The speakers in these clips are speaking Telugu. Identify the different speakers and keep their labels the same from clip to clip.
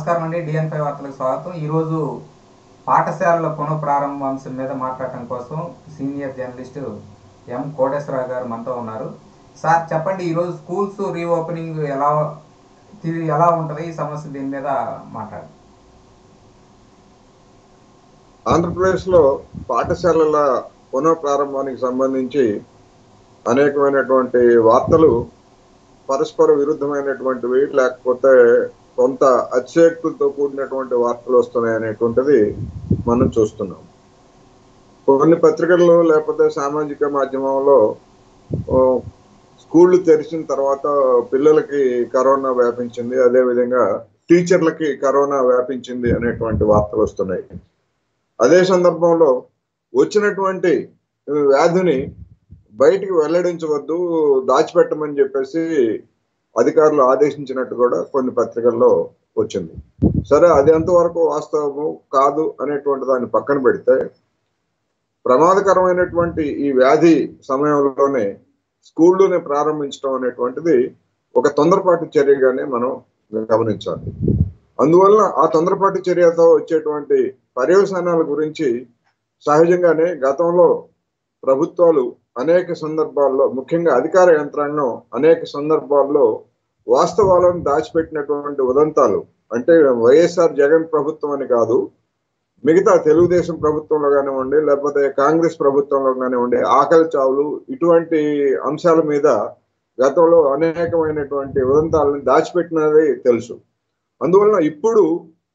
Speaker 1: నమస్కారం అండి డిఎన్ ఫైవ్ వార్తలకు స్వాగతం ఈరోజు పాఠశాలల పునఃప్రారంభ అంశం మీద మాట్లాడటం కోసం సీనియర్ జర్నలిస్ట్ ఎం కోటేశ్వరరావు గారు మనతో ఉన్నారు సార్ చెప్పండి ఈరోజు స్కూల్స్ రీఓపెనింగ్ ఎలా ఇది ఎలా ఉంటుంది ఈ సమస్య దీని మీద మాట్లాడండి
Speaker 2: ఆంధ్రప్రదేశ్లో పాఠశాలల పునః ప్రారంభానికి సంబంధించి అనేకమైనటువంటి వార్తలు పరస్పర విరుద్ధమైనటువంటివి లేకపోతే కొంత అతిశయోక్తులతో కూడినటువంటి వార్తలు వస్తున్నాయి అనేటువంటిది మనం చూస్తున్నాం కొన్ని పత్రికల్లో లేకపోతే సామాజిక మాధ్యమంలో ఓ, స్కూళ్ళు తెరిచిన తర్వాత పిల్లలకి కరోనా వ్యాపించింది అదేవిధంగా టీచర్లకి కరోనా వ్యాపించింది అనేటువంటి వార్తలు వస్తున్నాయి అదే సందర్భంలో వచ్చినటువంటి వ్యాధిని బయటికి వెల్లడించవద్దు దాచిపెట్టమని చెప్పేసి అధికారులు ఆదేశించినట్టు కూడా కొన్ని పత్రికల్లో వచ్చింది సరే అది ఎంతవరకు వాస్తవము కాదు అనేటువంటి దాన్ని పక్కన పెడితే ప్రమాదకరమైనటువంటి ఈ వ్యాధి సమయంలోనే స్కూళ్ళని ప్రారంభించడం అనేటువంటిది ఒక తొందరపాటు చర్యగానే మనం గమనించాలి అందువల్ల ఆ తొందరపాటు చర్యతో వచ్చేటువంటి పర్యవసానాల గురించి సహజంగానే గతంలో ప్రభుత్వాలు అనేక సందర్భాల్లో ముఖ్యంగా అధికార యంత్రాంగం అనేక సందర్భాల్లో వాస్తవాలను దాచిపెట్టినటువంటి ఉదంతాలు అంటే వైఎస్ఆర్ జగన్ ప్రభుత్వం అని కాదు మిగతా తెలుగుదేశం ప్రభుత్వంలో కానివ్వండి లేకపోతే కాంగ్రెస్ ప్రభుత్వంలో కానివ్వండి ఆకలి చావులు ఇటువంటి అంశాల మీద గతంలో అనేకమైనటువంటి ఉదంతాలను దాచిపెట్టినది తెలుసు అందువలన ఇప్పుడు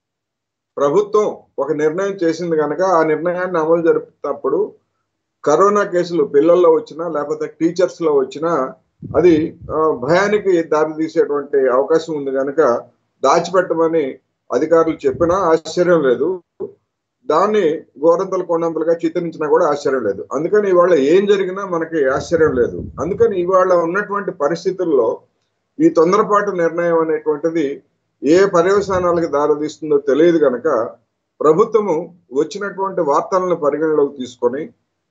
Speaker 2: ప్రభుత్వం ఒక నిర్ణయం చేసింది కనుక ఆ నిర్ణయాన్ని అమలు జరుపుతప్పుడు కరోనా కేసులు పిల్లల్లో వచ్చినా లేకపోతే టీచర్స్ లో వచ్చినా అది ఆ, భయానికి దారి తీసేటువంటి అవకాశం ఉంది కనుక దాచిపెట్టమని అధికారులు చెప్పినా ఆశ్చర్యం లేదు దాన్ని గోరంతలు కొండంతలుగా చిత్రించినా కూడా ఆశ్చర్యం లేదు అందుకని ఇవాళ ఏం జరిగినా మనకి ఆశ్చర్యం లేదు అందుకని ఇవాళ ఉన్నటువంటి పరిస్థితుల్లో ఈ తొందరపాటు నిర్ణయం అనేటువంటిది ఏ పర్యవసానాలకు దారితీస్తుందో తెలియదు కనుక ప్రభుత్వము వచ్చినటువంటి వార్తలను పరిగణలోకి తీసుకొని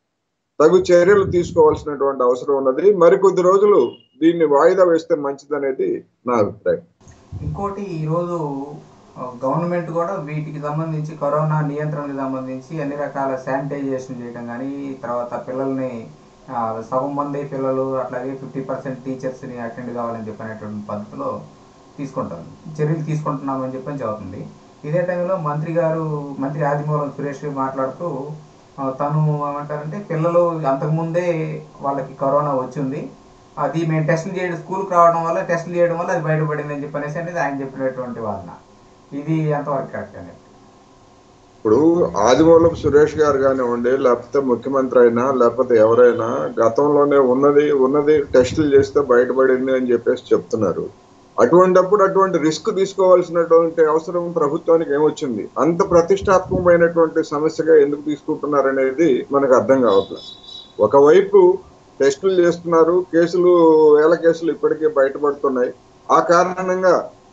Speaker 2: తగు చర్యలు తీసుకోవాల్సినటువంటి అవసరం ఉన్నది మరికొద్ది రోజులు దీన్ని వాయిదా వేస్తే మంచిదనేది నా అభిప్రాయం
Speaker 1: ఇంకోటి ఈరోజు ఆ, గవర్నమెంట్ కూడా వీటికి సంబంధించి కరోనా నియంత్రణకి సంబంధించి అన్ని రకాల శానిటైజేషన్ చేయడం కానీ తర్వాత పిల్లల్ని ఆ, సగం మంది పిల్లలు అట్లాగే ఫిఫ్టీ పర్సెంట్ టీచర్స్ని అటెండ్ కావాలని చెప్పినటువంటి పద్ధతిలో తీసుకుంటాం చర్యలు తీసుకుంటున్నామని చెప్పని చెబుతుంది ఇదే టైంలో మంత్రి గారు మంత్రి ఆదిమూలం సురేష్ మాట్లాడుతూ ఆ, తను ఏమంటారంటే పిల్లలు అంతకుముందే వాళ్ళకి కరోనా వచ్చింది అది మేము టెస్టులు చేయడం స్కూల్కి రావడం వల్ల టెస్టులు చేయడం వల్ల అది బయటపడింది అని చెప్పనేసి అనేది ఆయన చెప్పినటువంటి వాదన ఇది ఎంతవరకు కరెక్ట్ అనేది
Speaker 2: ఇప్పుడు ఆదిమూలం సురేష్ గారు కానివ్వండి లేకపోతే ముఖ్యమంత్రి అయినా లేకపోతే ఎవరైనా గతంలోనే ఉన్నది ఉన్నది టెస్టులు చేస్తే బయటపడింది అని చెప్పేసి చెప్తున్నారు అటువంటప్పుడు అటువంటి రిస్క్ తీసుకోవాల్సినటువంటి అవసరం ప్రభుత్వానికి ఏమొచ్చింది అంత ప్రతిష్టాత్మకమైనటువంటి సమస్యగా ఎందుకు తీసుకుంటున్నారు అనేది మనకు అర్థం కావట్లేదు ఒకవైపు టెస్టులు చేస్తున్నారు కేసులు వేల కేసులు ఇప్పటికే బయటపడుతున్నాయి ఆ కారణంగా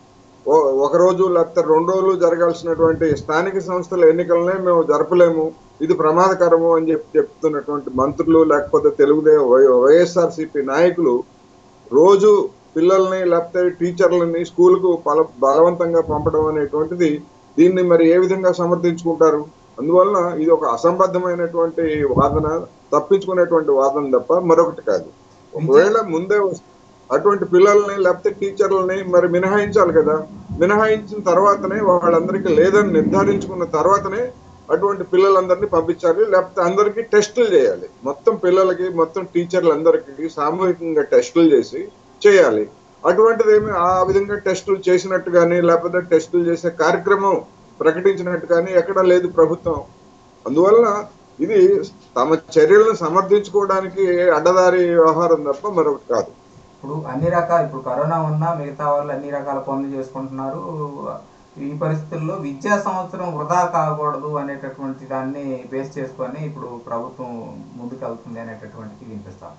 Speaker 2: ఓ- ఒక రోజు లేకపోతే రెండు రోజులు జరగాల్సినటువంటి స్థానిక సంస్థల ఎన్నికలనే మేము జరపలేము ఇది ప్రమాదకరము అని చెప్పి చెప్తున్నటువంటి మంత్రులు లేకపోతే తెలుగుదే వైఎస్ఆర్సిపి నాయకులు రోజు పిల్లల్ని లేకపోతే టీచర్లని స్కూల్కు బల బలవంతంగా పంపడం అనేటువంటిది దీన్ని మరి ఏ విధంగా సమర్థించుకుంటారు అందువలన ఇది ఒక అసంబద్ధమైనటువంటి వాదన తప్పించుకునేటువంటి వాదన తప్ప మరొకటి కాదు ఒకవేళ ముందే వస్తే అటువంటి పిల్లల్ని లేకపోతే టీచర్లని మరి మినహాయించాలి కదా మినహాయించిన తర్వాతనే వాళ్ళందరికీ లేదని నిర్ధారించుకున్న తర్వాతనే అటువంటి పిల్లలందరినీ పంపించాలి లేకపోతే అందరికీ టెస్టులు చేయాలి మొత్తం పిల్లలకి మొత్తం టీచర్లందరికీ సామూహికంగా టెస్టులు చేసి చేయాలి అటువంటిది ఏమి ఆ విధంగా టెస్టులు చేసినట్టు కానీ లేకపోతే టెస్టులు చేసే కార్యక్రమం ప్రకటించినట్టు కానీ ఎక్కడా లేదు ప్రభుత్వం అందువలన ఇది తమ చర్యలను సమర్థించుకోవడానికి అడ్డదారి వ్యవహారం తప్ప మరొకటి కాదు
Speaker 1: ఇప్పుడు అన్ని రకాల ఇప్పుడు కరోనా ఉన్నా మిగతా వాళ్ళు అన్ని రకాల పనులు చేసుకుంటున్నారు ఈ పరిస్థితుల్లో విద్యా సంవత్సరం వృధా కాకూడదు అనేటటువంటి దాన్ని బేస్ చేసుకొని ఇప్పుడు ప్రభుత్వం ముందుకు వెళ్తుంది అనేటటువంటిది వినిపిస్తాం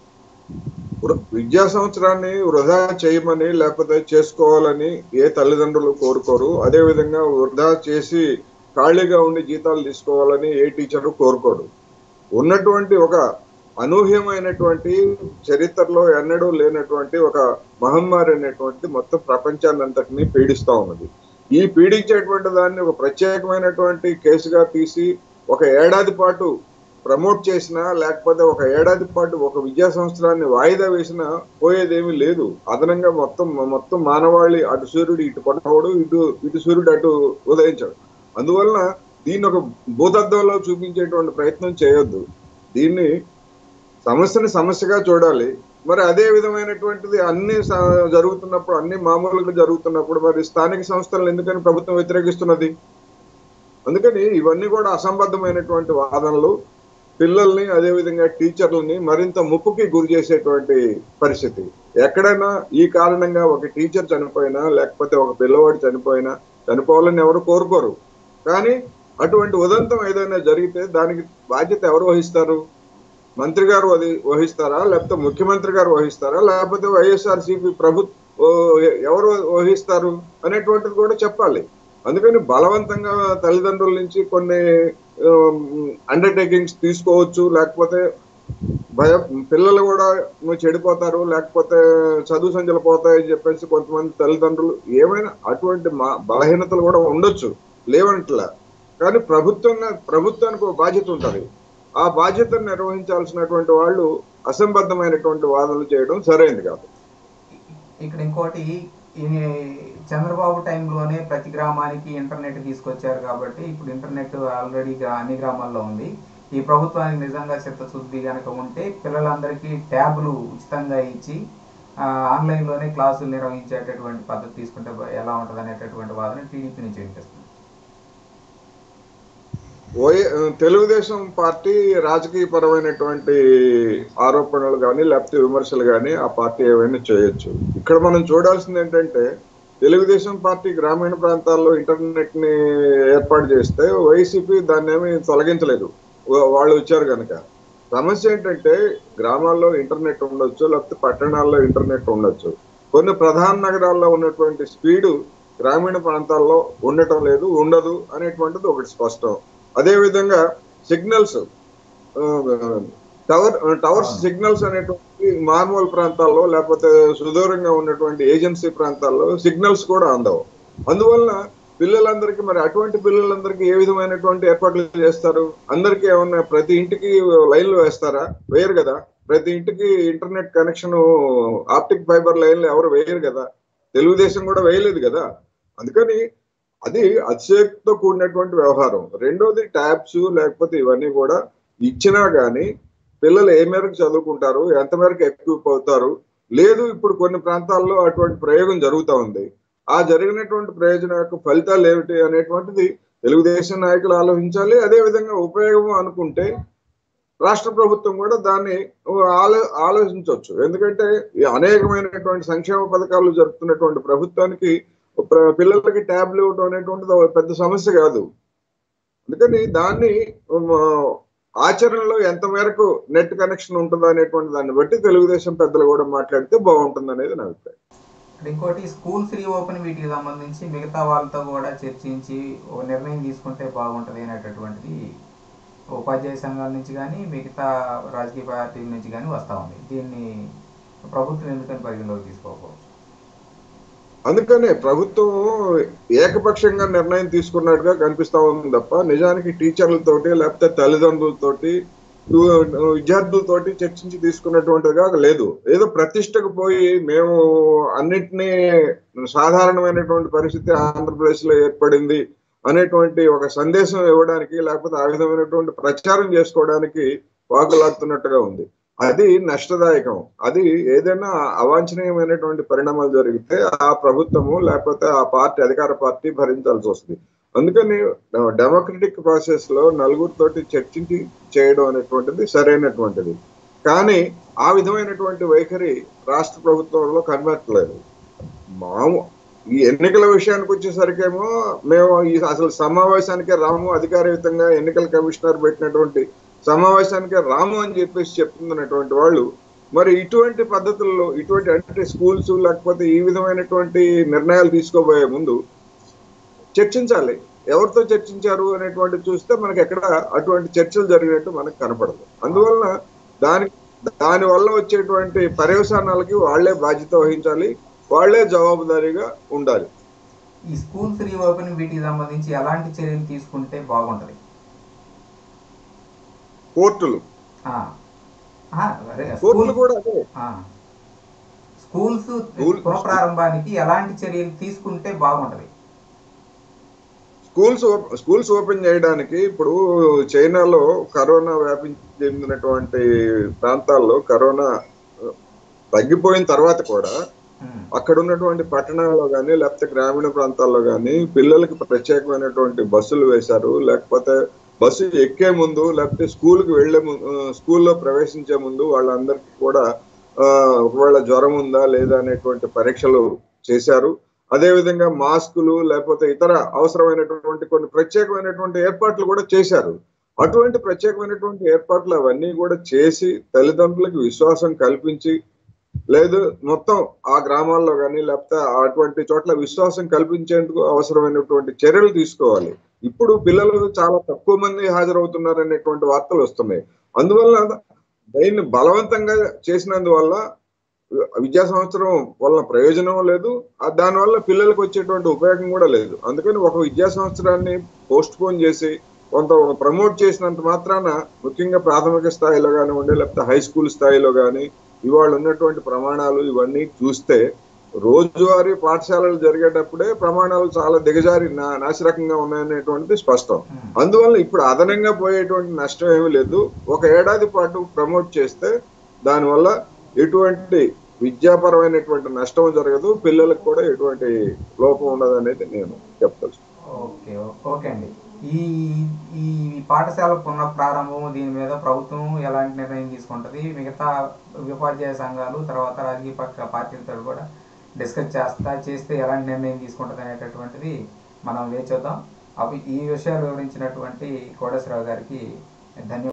Speaker 2: వృ- విద్యా సంవత్సరాన్ని వృధా చేయమని లేకపోతే చేసుకోవాలని ఏ తల్లిదండ్రులు కోరుకోరు అదే విధంగా వృధా చేసి ఖాళీగా ఉండి జీతాలు తీసుకోవాలని ఏ టీచరు కోరుకోడు ఉన్నటువంటి ఒక అనూహ్యమైనటువంటి చరిత్రలో ఎన్నడూ లేనటువంటి ఒక మహమ్మారి అనేటువంటి మొత్తం ప్రపంచాన్ని అంతటినీ పీడిస్తా ఉన్నది ఈ పీడించేటువంటి దాన్ని ఒక ప్రత్యేకమైనటువంటి కేసుగా తీసి ఒక ఏడాది పాటు ప్రమోట్ చేసినా లేకపోతే ఒక ఏడాది పాటు ఒక విద్యా సంవత్సరాన్ని వాయిదా వేసినా పోయేదేమీ లేదు అదనంగా మొత్తం మొత్తం మానవాళి అటు సూర్యుడు ఇటు పడవడు ఇటు ఇటు సూర్యుడు అటు ఉదయించాడు అందువలన దీన్ని ఒక భూతత్వంలో చూపించేటువంటి ప్రయత్నం చేయొద్దు దీన్ని సమస్యని సమస్యగా చూడాలి మరి అదే విధమైనటువంటిది అన్ని స- జరుగుతున్నప్పుడు అన్ని మామూలుగా జరుగుతున్నప్పుడు మరి స్థానిక సంస్థలను ఎందుకని ప్రభుత్వం వ్యతిరేకిస్తున్నది అందుకని ఇవన్నీ కూడా అసంబద్ధమైనటువంటి వాదనలు పిల్లల్ని అదేవిధంగా టీచర్లని మరింత ముప్పుకి గురి చేసేటువంటి పరిస్థితి ఎక్కడైనా ఈ కారణంగా ఒక టీచర్ చనిపోయినా లేకపోతే ఒక పిల్లవాడు చనిపోయినా చనిపోవాలని ఎవరు కోరుకోరు కానీ అటువంటి ఉదంతం ఏదైనా జరిగితే దానికి బాధ్యత ఎవరు వహిస్తారు మంత్రి గారు వహి- వహిస్తారా లేకపోతే ముఖ్యమంత్రి గారు వహిస్తారా లేకపోతే వైఎస్ఆర్సీపీ ప్రభుత్వ ఎవరు వహిస్తారు అనేటువంటిది కూడా చెప్పాలి అందుకని బలవంతంగా తల్లిదండ్రుల నుంచి కొన్ని అండర్టేకింగ్స్ తీసుకోవచ్చు లేకపోతే భయ పిల్లలు కూడా చెడిపోతారు లేకపోతే చదువు సంఖ్యలు పోతాయని చెప్పేసి కొంతమంది తల్లిదండ్రులు ఏమైనా అటువంటి మా బలహీనతలు కూడా ఉండొచ్చు లేవంట్లా కానీ ప్రభుత్వంగా ప్రభుత్వానికి ఒక బాధ్యత ఉంటుంది ఆ బాధ్యతను నిర్వహించాల్సినటువంటి వాళ్ళు అసంబద్ధమైనటువంటి వాదనలు చేయడం సరైనది కాదు
Speaker 1: ఇక్కడ ఇంకోటి ఈ చంద్రబాబు టైంలోనే ప్రతి గ్రామానికి ఇంటర్నెట్ తీసుకొచ్చారు కాబట్టి ఇప్పుడు ఇంటర్నెట్ ఆల్రెడీ అన్ని గ్రామాల్లో ఉంది ఈ ప్రభుత్వానికి నిజంగా చిత్తశుద్ధి కనుక ఉంటే పిల్లలందరికీ ట్యాబ్లు ఉచితంగా ఇచ్చి ఆ, ఆన్లైన్లోనే క్లాసులు నిర్వహించేటటువంటి పద్ధతి తీసుకుంటే బ- ఎలా ఉంటుంది అనేటటువంటి వాదన టీడీపీ నుంచి వినిపిస్తుంది
Speaker 2: ఓయ తెలుగుదేశం పార్టీ రాజకీయ పరమైనటువంటి ఆరోపణలు కానీ లేకపోతే విమర్శలు కానీ ఆ పార్టీ ఏమైనా చేయొచ్చు ఇక్కడ మనం చూడాల్సింది ఏంటంటే తెలుగుదేశం పార్టీ గ్రామీణ ప్రాంతాల్లో ఇంటర్నెట్ ని ఏర్పాటు చేస్తే వైసీపీ దాన్ని ఏమీ తొలగించలేదు వా- వాళ్ళు వచ్చారు కనుక సమస్య ఏంటంటే గ్రామాల్లో ఇంటర్నెట్ ఉండొచ్చు లేకపోతే పట్టణాల్లో ఇంటర్నెట్ ఉండొచ్చు కొన్ని ప్రధాన నగరాల్లో ఉన్నటువంటి స్పీడు గ్రామీణ ప్రాంతాల్లో ఉండటం లేదు ఉండదు అనేటువంటిది ఒకటి స్పష్టం అదే విధంగా సిగ్నల్స్ టవర్ టవర్స్ సిగ్నల్స్ అనేటువంటి మారుమూల ప్రాంతాల్లో లేకపోతే సుదూరంగా ఉన్నటువంటి ఏజెన్సీ ప్రాంతాల్లో సిగ్నల్స్ కూడా అందవు అందువలన పిల్లలందరికీ మరి అటువంటి పిల్లలందరికీ ఏ విధమైనటువంటి ఏర్పాట్లు చేస్తారు అందరికీ ఏమన్నా ప్రతి ఇంటికి లైన్లు వేస్తారా వేయరు కదా ప్రతి ఇంటికి ఇంటర్నెట్ కనెక్షన్ ఆప్టిక్ ఫైబర్ లైన్లు ఎవరు వేయరు కదా తెలుగుదేశం కూడా వేయలేదు కదా అందుకని అది అతిశక్తితో కూడినటువంటి వ్యవహారం రెండోది ట్యాబ్స్ లేకపోతే ఇవన్నీ కూడా ఇచ్చినా గానీ పిల్లలు ఏ మేరకు చదువుకుంటారు ఎంత మేరకు ఎక్విప్ అవుతారు లేదు ఇప్పుడు కొన్ని ప్రాంతాల్లో అటువంటి ప్రయోగం జరుగుతూ ఉంది ఆ జరిగినటువంటి ప్రయోజనం యొక్క ఫలితాలు ఏమిటి అనేటువంటిది తెలుగుదేశం నాయకులు ఆలోచించాలి అదే విధంగా ఉపయోగం అనుకుంటే రాష్ట్ర ప్రభుత్వం కూడా దాన్ని ఆలో ఆలోచించవచ్చు ఎందుకంటే ఈ అనేకమైనటువంటి సంక్షేమ పథకాలు జరుపుతున్నటువంటి ప్రభుత్వానికి ప్ర- పిల్లలకి ట్యాబ్లు ఇవ్వడం అనేటువంటిది ఒక పెద్ద సమస్య కాదు అందుకని దాన్ని ఉమ్, ఆచరణలో ఎంత మేరకు నెట్ కనెక్షన్ ఉంటుందా అనేటువంటి దాన్ని బట్టి తెలుగుదేశం పెద్దలు కూడా మాట్లాడితే బాగుంటుంది అనేది నా అభిప్రాయం
Speaker 1: ఇక్కడ ఇంకోటి స్కూల్స్ రీఓపెన్ వీటికి సంబంధించి మిగతా వాళ్ళతో కూడా చర్చించి ఒక నిర్ణయం తీసుకుంటే బాగుంటుంది అనేటటువంటిది ఉపాధ్యాయ సంఘాల నుంచి కానీ మిగతా రాజకీయ పార్టీల నుంచి కానీ వస్తూ ఉంది దీన్ని ప్రభుత్వం ఎందుకని పరిగణలోకి తీసుకోకపోవచ్చు
Speaker 2: అందుకనే ప్రభుత్వం ఏకపక్షంగా నిర్ణయం తీసుకున్నట్టుగా కనిపిస్తా ఉంది తప్ప నిజానికి టీచర్లతోటి లేకపోతే తల్లిదండ్రులతోటి उ- విద్యార్థులతోటి చర్చించి తీసుకున్నటువంటిదిగా లేదు ఏదో ప్రతిష్టకు పోయి మేము అన్నిటినీ సాధారణమైనటువంటి పరిస్థితి ఆంధ్రప్రదేశ్ లో ఏర్పడింది అనేటువంటి ఒక సందేశం ఇవ్వడానికి లేకపోతే ఆ విధమైనటువంటి ప్రచారం చేసుకోవడానికి వాకులాడుతున్నట్టుగా ఉంది అది నష్టదాయకం అది ఏదైనా అవాంఛనీయమైనటువంటి పరిణామాలు జరిగితే ఆ ప్రభుత్వము లేకపోతే ఆ పార్టీ అధికార పార్టీ భరించాల్సి వస్తుంది అందుకని డెమోక్రటిక్ ప్రాసెస్ లో నలుగురితోటి చర్చించి చేయడం అనేటువంటిది సరైనటువంటిది కానీ ఆ విధమైనటువంటి వైఖరి రాష్ట్ర ప్రభుత్వంలో కనబడట్లేదు మాము ఈ ఎన్నికల విషయానికి వచ్చేసరికేమో మేము ఈ అసలు సమావేశానికే రాము అధికారయుతంగా ఎన్నికల కమిషనర్ పెట్టినటువంటి సమావేశానికే రాము అని చెప్పేసి చెప్తున్నటువంటి వాళ్ళు మరి ఇటువంటి పద్ధతుల్లో ఇటువంటి అంటే స్కూల్స్ లేకపోతే ఈ విధమైనటువంటి నిర్ణయాలు తీసుకోబోయే ముందు చర్చించాలి ఎవరితో చర్చించారు అనేటువంటి చూస్తే మనకి ఎక్కడ అటువంటి చర్చలు జరిగినట్టు మనకు కనపడదు అందువలన దాని దాని వల్ల వచ్చేటువంటి పర్యవసానాలకి వాళ్ళే బాధ్యత వహించాలి వాళ్ళే జవాబుదారీగా ఉండాలి
Speaker 1: ఈ స్కూల్స్ రీఓపెన్ వీటికి సంబంధించి ఎలాంటి చర్యలు తీసుకుంటే బాగుంటది
Speaker 2: కోర్టులు
Speaker 1: ఆ. ఆ, అరే,
Speaker 2: కోర్టులు
Speaker 1: స్కూల్
Speaker 2: కూడా అదే
Speaker 1: ఆ. స్కూల్స్
Speaker 2: స్కూల్-
Speaker 1: పునఃప్రారంభానికి ఎలాంటి చర్యలు తీసుకుంటే బాగుంటది
Speaker 2: స్కూల్స్ ఓప్- స్కూల్స్ ఓపెన్ చేయడానికి ఇప్పుడు చైనాలో కరోనా వ్యాపించి చెందినటువంటి ప్రాంతాల్లో కరోనా ఆ, తగ్గిపోయిన తర్వాత కూడా
Speaker 1: ఉమ్,
Speaker 2: అక్కడ ఉన్నటువంటి పట్టణాల్లో కానీ లేకపోతే గ్రామీణ ప్రాంతాల్లో కానీ పిల్లలకి ప్రత్యేకమైనటువంటి బస్సులు వేశారు లేకపోతే బస్సు ఎక్కే ముందు లేకపోతే స్కూల్కి వెళ్లే ముందు స్కూల్లో ప్రవేశించే ముందు వాళ్ళందరికీ కూడా ఆ, ఒకవేళ జ్వరం ఉందా లేదా అనేటువంటి పరీక్షలు చేశారు అదే విధంగా మాస్కులు లేకపోతే ఇతర అవసరమైనటువంటి కొన్ని ప్రత్యేకమైనటువంటి ఏర్పాట్లు కూడా చేశారు అటువంటి ప్రత్యేకమైనటువంటి ఏర్పాట్లు అవన్నీ కూడా చేసి తల్లిదండ్రులకు విశ్వాసం కల్పించి లేదు మొత్తం ఆ గ్రామాల్లో కానీ లేకపోతే అటువంటి చోట్ల విశ్వాసం కల్పించేందుకు అవసరమైనటువంటి చర్యలు తీసుకోవాలి ఇప్పుడు పిల్లలు చాలా తక్కువ మంది హాజరవుతున్నారు అనేటువంటి వార్తలు వస్తున్నాయి అందువల్ల దీన్ని బలవంతంగా చేసినందువల్ల విద్యా సంవత్సరం వల్ల ప్రయోజనం లేదు ఆ దానివల్ల పిల్లలకు వచ్చేటువంటి ఉపయోగం కూడా లేదు అందుకని ఒక విద్యా సంవత్సరాన్ని పోస్ట్ పోన్ చేసి కొంత ప్రమోట్ చేసినంత మాత్రాన ముఖ్యంగా ప్రాథమిక స్థాయిలో కానివ్వండి లేకపోతే హై స్కూల్ స్థాయిలో కానీ ఇవాళ ఉన్నటువంటి ప్రమాణాలు ఇవన్నీ చూస్తే రోజువారీ పాఠశాలలు జరిగేటప్పుడే ప్రమాణాలు చాలా దిగజారి నా నాసిరకంగా ఉన్నాయనేటువంటిది స్పష్టం
Speaker 1: ఉమ్,
Speaker 2: అందువల్ల ఇప్పుడు అదనంగా పోయేటువంటి నష్టం ఏమీ లేదు ఒక ఏడాది పాటు ప్రమోట్ చేస్తే దానివల్ల ఎటువంటి విద్యాపరమైనటువంటి నష్టం జరగదు పిల్లలకు కూడా ఎటువంటి లోపం ఉండదు అనేది నేను చెప్తాను
Speaker 1: ఓకే ఓ- ఓకే అండి ఈ ఈ పాఠశాల పునః ప్రారంభం దీని మీద ప్రభుత్వం ఎలాంటి నిర్ణయం తీసుకుంటది మిగతా ఉపాధ్యాయ సంఘాలు తర్వాత రాజకీయ పక్ష పార్టీలతో కూడా డిస్కస్ చేస్తా చేస్తే ఎలాంటి నిర్ణయం తీసుకుంటది అనేటటువంటిది మనం వేచి చూద్దాం అవి ఈ విషయాలు వివరించినటువంటి కోటేశ్వరరావు గారికి ధన్యవాదాలు